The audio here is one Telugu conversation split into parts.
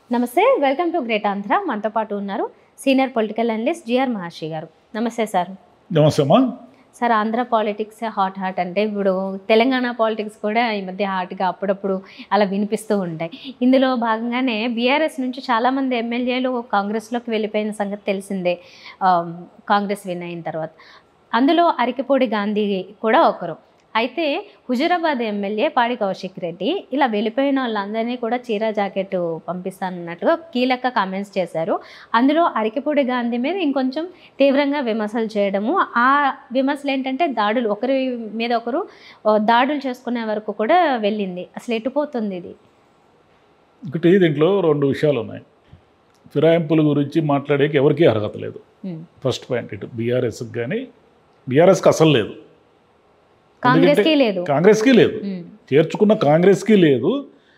నమస్తే వెల్కమ్ టు గ్రేట్ ఆంధ్ర మనతో పాటు ఉన్నారు senior political analyst G R Maharshi గారు నమస్తే సార్ నమస్తే అమ్మా sir Andhra politics hot hot అంటే ఇప్పుడు తెలంగాణ పాలిటిక్స్ కూడా ఈ మధ్య హాట్గా అప్పుడప్పుడు అలా వినిపిస్తూ ఉంటాయి ఇందులో భాగంగానే బీఆర్ఎస్ నుంచి చాలామంది ఎమ్మెల్యేలు కాంగ్రెస్లోకి వెళ్ళిపోయిన సంగతి తెలిసిందే ఆమ్, కాంగ్రెస్ విన్ అయిన తర్వాత అందులో అరికిపూడి గాంధీ కూడా ఒకరు అయితే హుజురాబాద్ ఎమ్మెల్యే పాడి కౌశిక్ రెడ్డి ఇలా వెళ్ళిపోయిన వాళ్ళందరినీ కూడా చీర జాకెట్ పంపిస్తానన్నట్టుగా కీలక కామెంట్స్ చేశారు అందులో అరికిపూడి గాంధీ మీద ఇంకొంచెం తీవ్రంగా విమర్శలు చేయడము ఆ విమర్శలు ఏంటంటే దాడులు ఒకరి మీద ఒకరు ఆ, దాడులు చేసుకునే వరకు కూడా వెళ్ళింది అసలు ఎటుపోతుంది ఇది ఒకటి దీంట్లో రెండు విషయాలు ఉన్నాయి ఫిరాయింపుల గురించి మాట్లాడేకి ఎవరికీ అర్హత లేదు ఉమ్. ఫస్ట్ పాయింట్ ఇటు బీఆర్ఎస్కి కానీ బీఆర్ఎస్కి అసలు లేదు కాంగ్రెస్కి లేదు కాంగ్రెస్కి లేదు ఉమ్. చేర్చుకున్న కాంగ్రెస్కి లేదు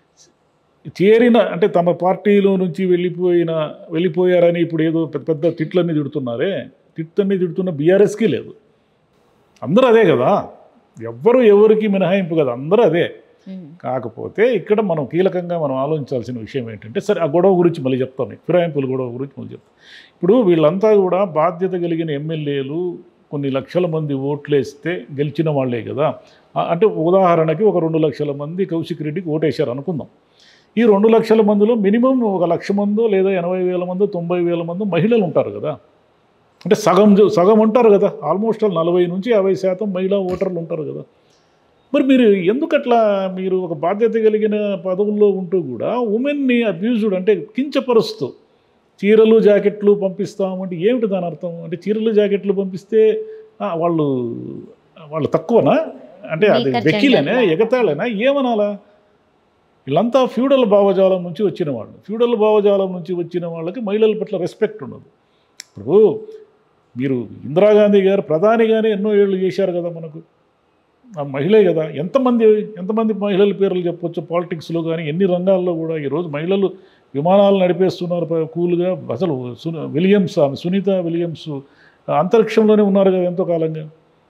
చేరిన అంటే తమ పార్టీలో నుంచి వెళ్ళిపోయిన వెళ్ళిపోయారని ఇప్పుడు ఏదో పెద్ద పెద్ద తిట్లన్నీ తిడుతున్నారే తిట్లన్నీ తిడుతున్న బీఆర్ఎస్కి లేదు అందరూ అదే కదా ఎవ్వరు ఎవరికి మినహాయింపు కదా అందరూ అదే ఉమ్. కాకపోతే ఇక్కడ మనం కీలకంగా మనం ఆలోచించాల్సిన విషయం ఏంటంటే సరే ఆ గొడవ గురించి మళ్ళీ చెప్తాను మీకు. ఫిరాయింపుల గొడవ గురించి మళ్ళీ చెప్తాను ఇప్పుడు వీళ్ళంతా కూడా బాధ్యత కలిగిన ఎమ్మెల్యేలు కొన్ని లక్షల మంది ఓట్లేస్తే గెలిచిన వాళ్ళే కదా ఆ- అంటే ఉదాహరణకి ఒక రెండు లక్షల మంది కౌశిక్ రెడ్డికి ఓటేశారు అనుకుందాం ఈ రెండు లక్షల మందిలో మినిమం ఒక లక్ష మందో లేదా ఎనభై వేల మందో తొంభై వేల మందో మహిళలు ఉంటారు కదా అంటే సగం జ- సగం ఉంటారు కదా ఆల్మోస్ట్ ఆల్ నలభై నుంచి యాభై శాతం మహిళా ఓటర్లు ఉంటారు కదా మరి మీరు ఎందుకు అట్లా మీరు ఒక బాధ్యత కలిగిన పదవుల్లో ఉంటూ కూడా ఉమెన్ని అబ్యూజ్డ్ అంటే కించపరుస్తూ చీరలు జాకెట్లు పంపిస్తామంటే ఏమిటి దాని అర్థం అంటే చీరలు జాకెట్లు పంపిస్తే ఆ, వాళ్ళు వాళ్ళు తక్కువనా అంటే అది Weaker వెక్కిలేనా gender. ఎగతాళేనా ఏమనాలా వీళ్ళంతా ఫ్యూడల్ భావజాలం నుంచి వచ్చిన వాళ్ళు ఫ్యూడల్ భావజాలం నుంచి వచ్చిన వాళ్ళకి మహిళల పట్ల రెస్పెక్ట్ ఉండదు ఇప్పుడు మీరు ఇందిరాగాంధీ గారు ప్రధానిగానే ఎన్నో ఏళ్ళు చేశారు కదా మనకు ఆ మహిళే కదా ఎంతమంది ఎంతమంది మహిళల పేర్లు చెప్పొచ్చు పాలిటిక్స్లో కానీ ఎన్ని రంగాల్లో కూడా ఈరోజు మహిళలు విమానాలు నడిపేస్తున్నారు ప- కూల్గా అసలు సు విలియమ్స్ ఆమె సునీత విలియమ్స్ అంతరిక్షంలోనే ఉన్నారు కదా ఎంతో కాలంగా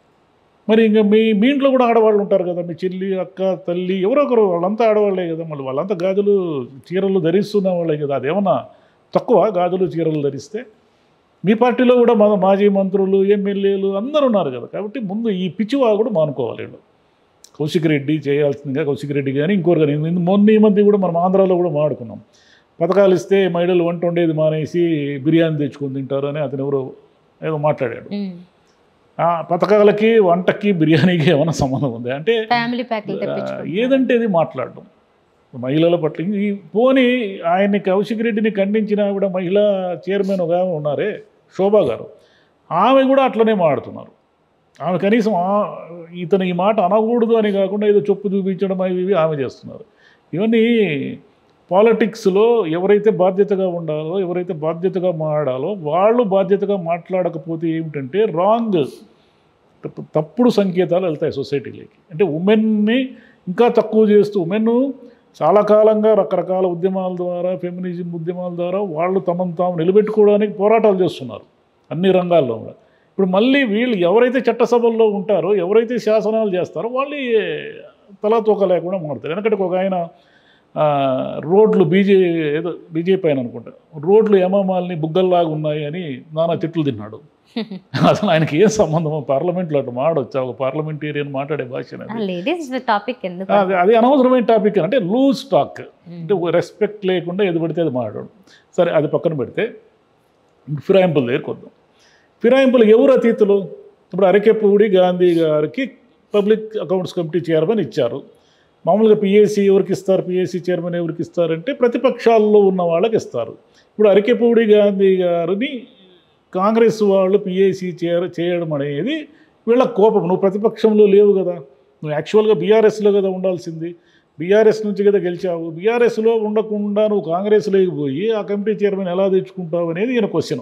మరి ఇంకా మీ మీ ఇంట్లో కూడా ఆడవాళ్ళు ఉంటారు కదా మీ చెల్లి అక్క తల్లి ఎవరో ఒకరు వాళ్ళంతా ఆడవాళ్ళే కదా మళ్ళీ వాళ్ళంతా గాజులు చీరలు ధరిస్తున్న వాళ్ళే కదా అదేమన్నా తక్కువ గాజులు చీరలు ధరిస్తే మీ పార్టీలో కూడా మన మాజీ మంత్రులు ఎమ్మెల్యేలు అందరూ ఉన్నారు కదా కాబట్టి ముందు ఈ పిచ్చివా కూడా మానుకోవాలి వీళ్ళు కౌశిక్ రెడ్డి చేయాల్సిందిగా కౌశిక్ రెడ్డి కానీ ఇంకోరు కానీ ఇందు- మొన్న ఈ మధ్య కూడా మనం ఆంధ్రాలో కూడా మాడుకున్నాం పథకాలు ఇస్తే మహిళలు వంట వండేది మానేసి బిర్యానీ తెచ్చుకొని తింటారు అని అతను ఎవరో ఏదో మాట్లాడాడు ఉమ్. ఆ పథకాలకి వంటకి బిర్యానీకి ఏమైనా సంబంధం ఉంది అంటే ఫ్యామిలీ ప్యాక్లు ఆ, తెప్పించుకుంటారు ఏదంటే ఇది మాట్లాడడం మహిళల పట్ల ఈ పోనీ ఆయన్ని కౌశిక్ రెడ్డిని ఖండించిన ఆవిడ మహిళా చైర్మన్ ఒక ఆమె ఉన్నారే శోభా గారు ఆమె కూడా అట్లనే మాడుతున్నారు ఆమె కనీసం ఆ- ఇతను ఈ మాట అనకూడదు అని కాకుండా ఏదో చొప్పు చూపించడం అవి ఇవి ఆమె చేస్తున్నారు ఇవన్నీ పాలిటిక్స్లో ఎవరైతే బాధ్యతగా ఉండాలో ఎవరైతే బాధ్యతగా మాట్లాడాలో వాళ్ళు బాధ్యతగా మాట్లాడకపోతే ఏమిటంటే రాంగ్ తప్పు- తప్పుడు సంకేతాలు వెళ్తాయి సొసైటీలోకి అంటే ఉమెన్ని ఇంకా తక్కువ చేస్తూ ఉమెన్ చాలా కాలంగా రకరకాల ఉద్యమాల ద్వారా ఫెమినిజం ఉద్యమాల ద్వారా వాళ్ళు తమను తాము నిలబెట్టుకోవడానికి పోరాటాలు చేస్తున్నారు అన్ని రంగాల్లో కూడా ఇప్పుడు మళ్ళీ వీళ్ళు ఎవరైతే చట్టసభల్లో ఉంటారో ఎవరైతే శాసనాలు చేస్తారో వాళ్ళు తలా తోక లేకుండా మాడతారు వెనకటికి ఒక ఆయన ఆ, రోడ్లు బీజే ఏదో బీజేపీ ఆయన అనుకుంటా రోడ్లు యమామాలని బుగ్గల్లాగా ఉన్నాయి అని నానా తిట్లు తిన్నాడు అసలు ఆయనకి ఏం సంబంధం పార్లమెంట్లో అట్లా మాడొచ్చా ఒక పార్లమెంటేరియన్ మాట్లాడే భాష అనేది లేడీస్ టాపిక్ ఎందుకు అది అది అనవసరమైన టాపిక్ అంటే లూజ్ టాక్ ఉమ్. అంటే రెస్పెక్ట్ లేకుండా ఏది పడితే అది మాట్లాడు సరే అది పక్కన పెడితే ఫిరాయింపుల దగ్గరికి వద్దాం ఫిరాయింపులు ఎవరు అతీతులు ఇప్పుడు అరకెప్పూడి గాంధీ గారికి పబ్లిక్ అకౌంట్స్ కమిటీ చైర్మన్ ఇచ్చారు మామూలుగా పిఏసీ ఎవరికి ఇస్తారు పిఏసీ చైర్మన్ ఎవరికి ఇస్తారంటే ప్రతిపక్షాల్లో ఉన్న వాళ్ళకి ఇస్తారు ఇప్పుడు అరకెపూడి గాంధీ గారిని కాంగ్రెస్ వాళ్ళు పిఏసీ చేయ చేయడం అనేది వీళ్ళ కోపం నువ్వు ప్రతిపక్షంలో లేవు కదా నువ్వు యాక్చువల్గా బీఆర్ఎస్లో కదా ఉండాల్సింది బీఆర్ఎస్ నుంచి కదా గెలిచావు బీఆర్ఎస్లో ఉండకుండా నువ్వు కాంగ్రెస్లోకి పోయి ఆ కమిటీ చైర్మన్ ఎలా తెచ్చుకుంటావు అనేది ఈయన క్వశ్చన్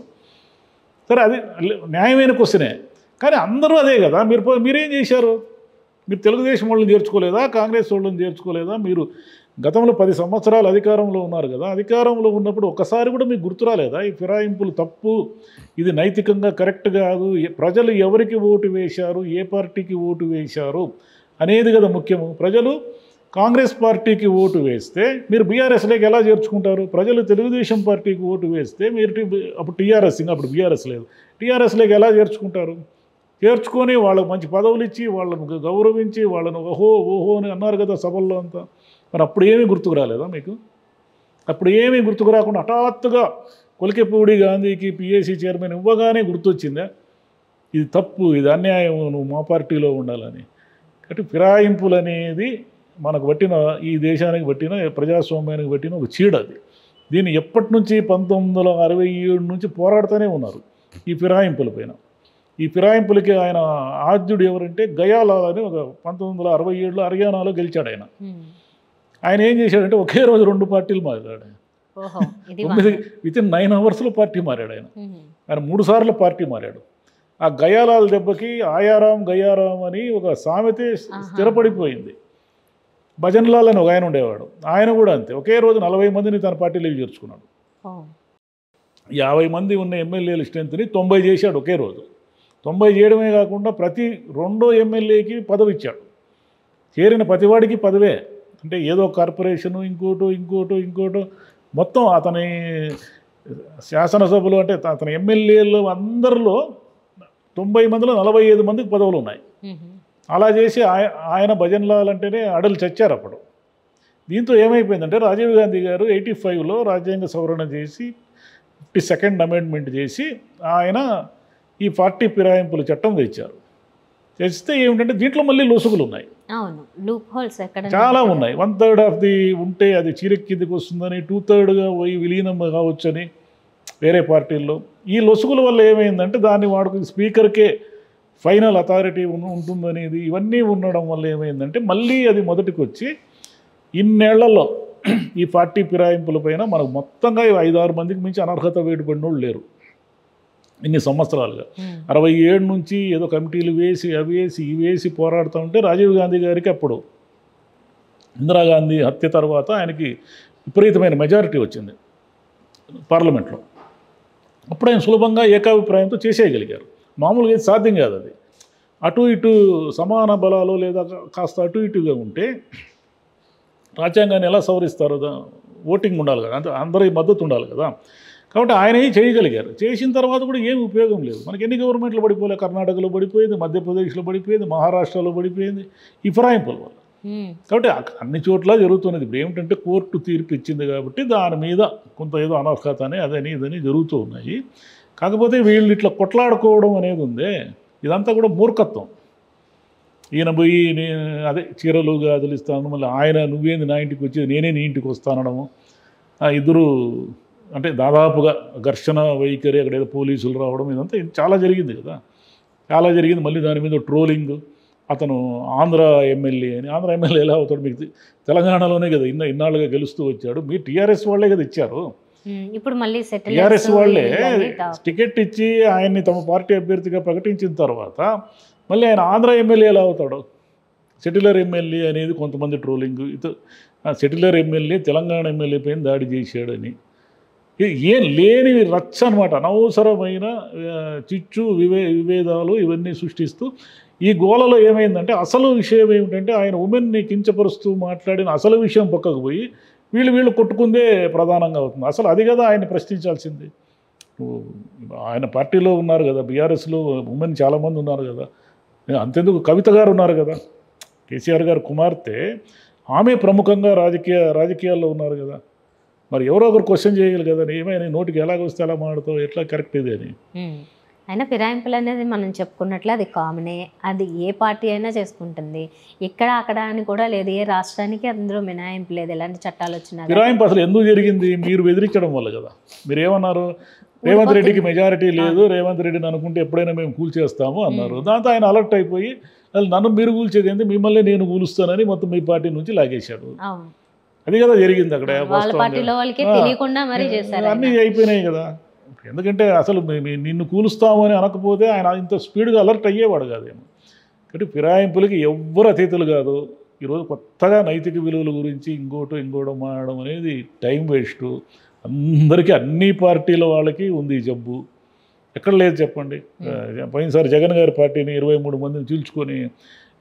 సరే అది న్యాయమైన క్వశ్చనే కానీ అందరూ అదే కదా మీరు పో- మీరేం చేశారు మీరు తెలుగుదేశం వాళ్ళని చేర్చుకోలేదా కాంగ్రెస్ వాళ్ళని చేర్చుకోలేదా మీరు గతంలో పది సంవత్సరాలు అధికారంలో ఉన్నారు కదా అధికారంలో ఉన్నప్పుడు ఒక్కసారి కూడా మీకు గుర్తురాలేదా ఈ ఫిరాయింపులు తప్పు ఇది నైతికంగా కరెక్ట్ కాదు ఏ- ప్రజలు ఎవరికి ఓటు వేశారు ఏ పార్టీకి ఓటు వేశారు అనేది కదా ముఖ్యము ప్రజలు కాంగ్రెస్ పార్టీకి ఓటు వేస్తే మీరు బీఆర్ఎస్లోకి ఎలా చేర్చుకుంటారు ప్రజలు తెలుగుదేశం పార్టీకి ఓటు వేస్తే మీరు టి- అప్పుడు టీఆర్ఎస్ ఇంకా అప్పుడు బీఆర్ఎస్ లేదు టీఆర్ఎస్లోకి ఎలా చేర్చుకుంటారు చేర్చుకొని వాళ్ళకు మంచి పదవులు ఇచ్చి వాళ్ళను గౌరవించి వాళ్ళను ఓహో ఓహో అని అన్నారు కదా సభల్లో అంతా మరి అప్పుడు ఏమీ గుర్తుకు రాలేదా మీకు అప్పుడు ఏమీ గుర్తుకు రాకుండా హఠాత్తుగా కొలికెపూడి గాంధీకి పిఏసీ చైర్మన్ ఇవ్వగానే గుర్తొచ్చిందా ఇది తప్పు ఇది అన్యాయం నువ్వు మా పార్టీలో ఉండాలని కాబట్టి ఫిరాయింపులు అనేది మనకు పట్టిన ఈ దేశానికి పట్టిన ప్రజాస్వామ్యానికి పట్టిన ఒక చీడ అది దీన్ని ఎప్పటి నుంచి పంతొమ్మిది వందల అరవై ఏడు నుంచి పోరాడుతూనే ఉన్నారు ఈ ఫిరాయింపుల పైన ఈ ఫిరాయింపులకి ఆయన ఆద్యుడు ఎవరంటే గయాలాల్ అని ఒక పంతొమ్మిది వందల అరవై ఏడులో హర్యానాలో గెలిచాడు ఆయన ఉమ్. ఆయన ఏం చేశాడంటే ఒకే రోజు రెండు పార్టీలు మారాడు ఓహో ఇది తొమ్మిది విత్ ఇన్ నైన్ అవర్స్లో పార్టీ మారాడు ఆయన ఉమ్. ఆయన మూడు సార్లు పార్టీ మారాడు ఆ గయాలాల దెబ్బకి ఆయారాం గయారాం అని ఒక సామెతే ఆహా. స్థిరపడిపోయింది భజన్లాల్ అని ఒక ఆయన ఉండేవాడు ఆయన కూడా అంతే ఒకే రోజు నలభై మందిని తన పార్టీలోకి చేర్చుకున్నాడు ఓ. యాభై మంది ఉన్న ఎమ్మెల్యేల స్ట్రెంత్ని తొంభై చేశాడు ఒకే రోజు తొంభై చేయడమే కాకుండా ప్రతి రెండో ఎమ్మెల్యేకి పదవి ఇచ్చాడు చేరిన ప్రతివాడికి పదవే అంటే ఏదో కార్పొరేషను ఇంకోటో ఇంకోటో ఇంకోటో మొత్తం అతని శాసనసభలు అంటే అతని ఎమ్మెల్యేలు అందరిలో తొంభై మందిలో నలభై ఐదు మందికి పదవులు ఉన్నాయి ఉమ్. అలా చేసి ఆయ- ఆయన భజన్లాల్ అంటేనే అడలు చచ్చారు అప్పుడు దీంతో ఏమైపోయిందంటే రాజీవ్ గాంధీ గారు ఎయిటీ ఫైవ్లో రాజ్యాంగ సవరణ చేసి ఫిఫ్టీ సెకండ్ అమెండ్మెంట్ చేసి ఆయన ఈ పార్టీ ఫిరాయింపుల చట్టం తెచ్చారు తెస్తే ఏమిటంటే దీంట్లో మళ్ళీ లొసుగులు ఉన్నాయి అవును లూప్ హోల్స్ ఎక్కడ చాలా ఉన్నాయి వన్ థర్డ్ ఆఫ్ ది ఉంటే అది చీరెక్ కిందకి వస్తుందని టూ థర్డ్గా పోయి విలీనం కావచ్చని వేరే పార్టీల్లో ఈ లొసుగుల వల్ల ఏమైందంటే దాన్ని వాడుకు స్పీకర్కే ఫైనల్ అథారిటీ ఉన్- ఉంటుందనేది ఇవన్నీ ఉండడం వల్ల ఏమైందంటే మళ్ళీ అది మొదటికి వచ్చి ఇన్నేళ్లలో ఈ పార్టీ ఫిరాయింపుల పైన మనకు మొత్తంగా ఈ ఐదారు మందికి మించి అనర్హత వేటుపడిన వాళ్ళు లేరు ఇన్ని సంవత్సరాలుగా ఉమ్. అరవై ఏడు నుంచి ఏదో కమిటీలు వేసి అవి వేసి ఇవి వేసి పోరాడుతూ ఉంటే రాజీవ్ గాంధీ గారికి అప్పుడు ఇందిరాగాంధీ హత్య తర్వాత ఆయనకి విపరీతమైన మెజారిటీ వచ్చింది పార్లమెంట్లో అప్పుడు ఆయన సులభంగా ఏకాభిప్రాయంతో చేసేయగలిగారు మామూలుగా ఇది సాధ్యం కాదు అది అటు ఇటు సమాన బలాలు లేదా కాస్త అటు ఇటుగా ఉంటే రాజ్యాంగాన్ని ఎలా సవరిస్తారు దా- ఓటింగ్ ఉండాలి కదా అంటే అందరి మద్దతు ఉండాలి కదా కాబట్టి ఆయన ఏం చేయగలిగారు చేసిన తర్వాత కూడా ఏం ఉపయోగం లేదు మనకి ఎన్ని గవర్నమెంట్లు పడిపోలే కర్ణాటకలో పడిపోయింది మధ్యప్రదేశ్లో పడిపోయింది మహారాష్ట్రలో పడిపోయింది ఈ ఫిరాయింపుల వల్ల ఉమ్. కాబట్టి అక్- అన్ని చోట్ల జరుగుతున్నది ఇప్పుడు ఏమిటంటే కోర్టు తీర్పు ఇచ్చింది కాబట్టి దాని మీద కొంత ఏదో అనర్హత అని అదని ఇదని జరుగుతూ ఉన్నాయి కాకపోతే వీళ్ళు ఇట్లా కొట్లాడుకోవడం అనేది ఉందే ఇదంతా కూడా మూర్ఖత్వం ఈయన పోయి నే అదే చీరలు గాజులు ఇస్తాను మళ్ళీ ఆయన నువ్వేంది నా ఇంటికి వచ్చేది నేనే నీ ఇంటికి వస్తానడము ఆ ఇద్దరు అంటే దాదాపుగా ఘర్షణ వైఖరి అక్కడ ఏదో పోలీసులు రావడం ఇదంతా ఇది చాలా జరిగింది కదా చాలా జరిగింది మళ్ళీ దాని మీద ట్రోలింగ్ అతను ఆంధ్ర ఎమ్మెల్యే అని ఆంధ్ర ఎమ్మెల్యే ఎలా అవుతాడు మీకు తె- తెలంగాణలోనే కదా ఇన్న ఇన్నాళ్ళుగా గెలుస్తూ వచ్చాడు మీరు టీఆర్ఎస్ వాళ్ళే కదా ఇచ్చారు ఉమ్. ఇప్పుడు మళ్ళీ సెటిల్ టీఆర్ఎస్ వాళ్ళే టికెట్ ఇచ్చి ఆయన్ని తమ పార్టీ అభ్యర్థిగా ప్రకటించిన తర్వాత మళ్ళీ ఆయన ఆంధ్ర ఎమ్మెల్యే ఎలా అవుతాడు సెటిలర్ ఎమ్మెల్యే అనేది కొంతమంది ట్రోలింగ్ ఇత ఆ సెటిలర్ ఎమ్మెల్యే తెలంగాణ ఎమ్మెల్యే పైన దాడి చేశాడని ఇది ఏం లేని రచ్చ అనమాట అనవసరమైన ఆ, చిచ్చు వివే విభేదాలు ఇవన్నీ సృష్టిస్తూ ఈ గోలలో ఏమైందంటే అసలు విషయం ఏమిటంటే ఆయన ఉమెన్ని కించపరుస్తూ మాట్లాడిన అసలు విషయం పక్కకు పోయి వీళ్ళు వీళ్ళు కొట్టుకుందే ప్రధానంగా అవుతుంది అసలు అది కదా ఆయన ప్రశ్నించాల్సింది నువ్వు ఆయన పార్టీలో ఉన్నారు కదా బీఆర్ఎస్లో ఉమెన్ చాలామంది ఉన్నారు కదా అంతెందుకు కవిత గారు ఉన్నారు కదా కేసీఆర్ గారు కుమార్తె ఆమె ప్రముఖంగా రాజకీయ రాజకీయాల్లో ఉన్నారు కదా మరి ఎవరో ఒకరు క్వశ్చన్ చేయాలి కదా ఏమైనా నోటికి ఎలాగొస్తే ఎలా మాడతావు ఎట్లా కరెక్ట్ ఇది అని ఉమ్. అయినా ఫిరాయింపులు అనేది మనం చెప్పుకున్నట్లు అది కామనే అది ఏ పార్టీ అయినా చేసుకుంటుంది ఇక్కడ అక్కడ అని కూడా లేదు ఏ రాష్ట్రానికి అందులో మినహాయింపు లేదు ఎలాంటి చట్టాలు వచ్చినా కానీ. ఫిరాయింపు అసలు ఎందుకు జరిగింది మీరు బెదిరించడం వల్ల కదా మీరు ఏమన్నారు రేవంత్ రెడ్డికి మెజారిటీ లేదు రేవంత్ రెడ్డిని అనుకుంటే ఎప్పుడైనా మేము కూల్చేస్తాము అన్నారు దాంతో ఆయన అలర్ట్ అయిపోయి అసలు నన్ను మీరు కూల్చేది ఏంటి మిమ్మల్ని నేను కూలుస్తానని మొత్తం మీ పార్టీ నుంచి లాగేశాడు అవును అది కదా జరిగింది అక్కడ వాళ్ళ వాస్తవంగా. పార్టీలో వాళ్ళకి ఆ. తెలియకుండా మరీ చేశారు అన్నీ ఆయన. అయిపోయినాయి కదా ఎందుకంటే అసలు మీ- మీ- నిన్ను కూలుస్తామని అనకపోతే ఆయన ఇంత స్పీడ్గా అలర్ట్ అయ్యేవాడు కాదేమో కాబట్టి ఫిరాయింపులకి ఎవ్వరు అతీతులు కాదు ఈరోజు కొత్తగా నైతిక విలువల గురించి ఇంకోటో ఇంకోటో మారడం అనేది టైం వేస్ట్ అందరికీ అన్ని పార్టీల వాళ్ళకి ఉంది ఈ జబ్బు ఎక్కడ లేదు చెప్పండి ఆ, పోయినసారి జగన్ గారి పార్టీని ఇరవై మూడు మందిని చీల్చుకొని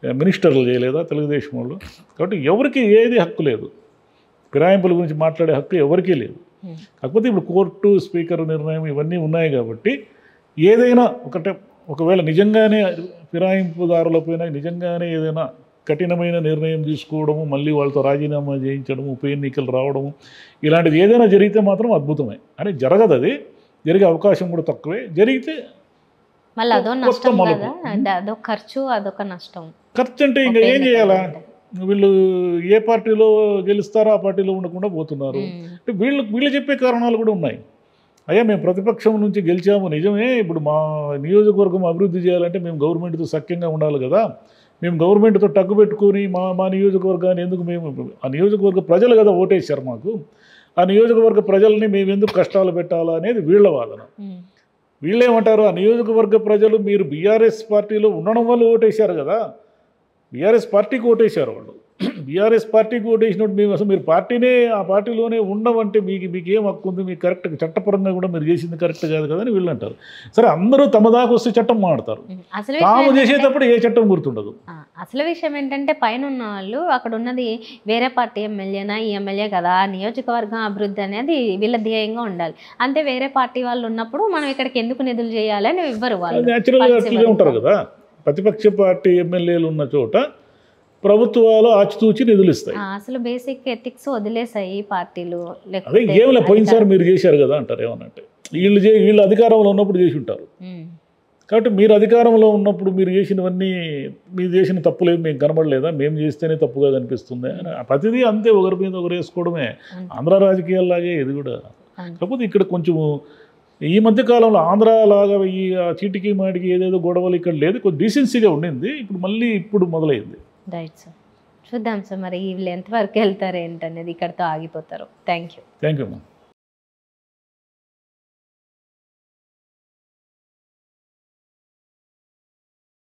మినిస్టర్లు చేయలేదా తెలుగుదేశం వాళ్ళు కాబట్టి ఎవరికి ఏది హక్కు లేదు ఫిరాయింపుల గురించి మాట్లాడే హక్కు ఎవరికీ లేదు ఉమ్. కాకపోతే ఇప్పుడు కోర్టు స్పీకర్ నిర్ణయం ఇవన్నీ ఉన్నాయి కాబట్టి ఏదైనా ఒకటే ఒకవేళ నిజంగానే ఫిరాయింపుదారులపైన నిజంగానే ఏదైనా కఠినమైన నిర్ణయం తీసుకోవడము మళ్ళీ వాళ్ళతో రాజీనామా చేయించడము ఉప ఎన్నికలు రావడము ఇలాంటిది ఏదైనా జరిగితే మాత్రం అద్భుతమే అని జరగదు అది జరిగే అవకాశం కూడా తక్కువే జరిగితే మళ్ళీ అదో కొత్త నష్టం మలుపు. కదా అంటే అదొక ఖర్చు అదొక నష్టం ఖర్చు అంటే ఇంకా ఉప ఏం ఎన్నికలు చేయాలా అంటే. వీళ్ళు ఏ పార్టీలో గెలుస్తారో ఆ పార్టీలో ఉండకుండా పోతున్నారు ఉమ్. అంటే వీళ్ళు వీళ్ళు చెప్పే కారణాలు కూడా ఉన్నాయి అయ్యా మేము ప్రతిపక్షం నుంచి గెలిచాము నిజమే ఇప్పుడు మా నియోజకవర్గం అభివృద్ధి చేయాలంటే మేము గవర్నమెంట్తో సఖ్యంగా ఉండాలి కదా మేము గవర్నమెంట్తో టగ్గు పెట్టుకొని మా మా నియోజకవర్గాన్ని ఎందుకు మేము ఆ నియోజకవర్గ ప్రజలు కదా ఓటేశారు మాకు ఆ నియోజకవర్గ ప్రజల్ని మేము ఎందుకు కష్టాలు పెట్టాలా అనేది వీళ్ళ వాదన ఉమ్. వీళ్ళేమంటారు ఆ నియోజకవర్గ ప్రజలు మీరు బీఆర్ఎస్ పార్టీలో ఉండడం వల్ల ఓటేశారు కదా బీఆర్ఎస్ పార్టీకి ఓటేశారు వాళ్ళు బీఆర్ఎస్ పార్టీకి ఓటేసినప్పుడు మేము అసలు మీరు పార్టీనే ఆ పార్టీలోనే ఉండమంటే మీకు మీకు ఏం హక్కు ఉంది మీకు కరెక్ట్ చట్టపరంగా కూడా మీరు చేసింది కరెక్ట్ కాదు కదా అని వీళ్ళు అంటారు సరే అందరూ తమ దాకా వస్తే చట్టం మాడతారు ఉమ్. అసలు తాము విషయం ఏంటంటే- చేసేటప్పుడు ఏ చట్టం గుర్తుండదు ఆ, అసలు విషయం ఏంటంటే పైన ఉన్న వాళ్ళు అక్కడ ఉన్నది వేరే పార్టీ ఎమ్మెల్యేనా ఈ ఎమ్మెల్యే కదా ఆ నియోజకవర్గం అభివృద్ధి అనేది వీళ్ళ ధ్యేయంగా ఉండాలి అంతే వేరే పార్టీ వాళ్ళు ఉన్నప్పుడు మనం ఇక్కడికి ఎందుకు నిధులు చేయాలి అని ఇవ్వరు వాళ్ళు న్యాచురల్గా పచ్చి అట్లనే ఉంటారు వరకు. కదా ప్రతిపక్ష పార్టీ ఎమ్మెల్యేలు ఉన్న చోట ప్రభుత్వాలు ఆచితూచి నిధులు ఇస్తాయి ఆ, అసలు బేసిక్ ఎథిక్స్ వదిలేసాయి ఈ పార్టీలు అదే ఏమిలే పోయినసారి మీరు చేశారు కదా అంటారు ఏమనంటే వీళ్ళు చే వీళ్ళు అధికారంలో ఉన్నప్పుడు చేసి ఉంటారు ఉమ్. కాబట్టి మీరు అధికారంలో ఉన్నప్పుడు మీరు చేసినవన్నీ మీరు చేసిన తప్పులేదు మేము కనబడలేదా మేము చేస్తేనే తప్పుగా కనిపిస్తుంది అని ప్రతిదీ అంతే ఒకరి మీద ఒకరు వేసుకోవడమే అంతే. ఆంధ్ర రాజకీయాల్లాగే ఇది కూడా అంతే. కాకపోతే ఇక్కడ కొంచెము ఈ మధ్య కాలంలో ఆంధ్ర లాగా ఈ ఆ చీటికి మాటికి ఏదేదో గొడవలు ఇక్కడ లేదు కొంచెం డీసెన్సీగా ఉండింది ఇప్పుడు మళ్ళీ ఇప్పుడు మొదలైంది రైట్ సార్ చూద్దాం సార్ మరి వీళ్ళు ఎంతవరకు వెళ్తారు ఏంటనేది ఇక్కడితో ఆగిపోతారు థ్యాంక్ యూ థ్యాంక్ యూ అమ్మా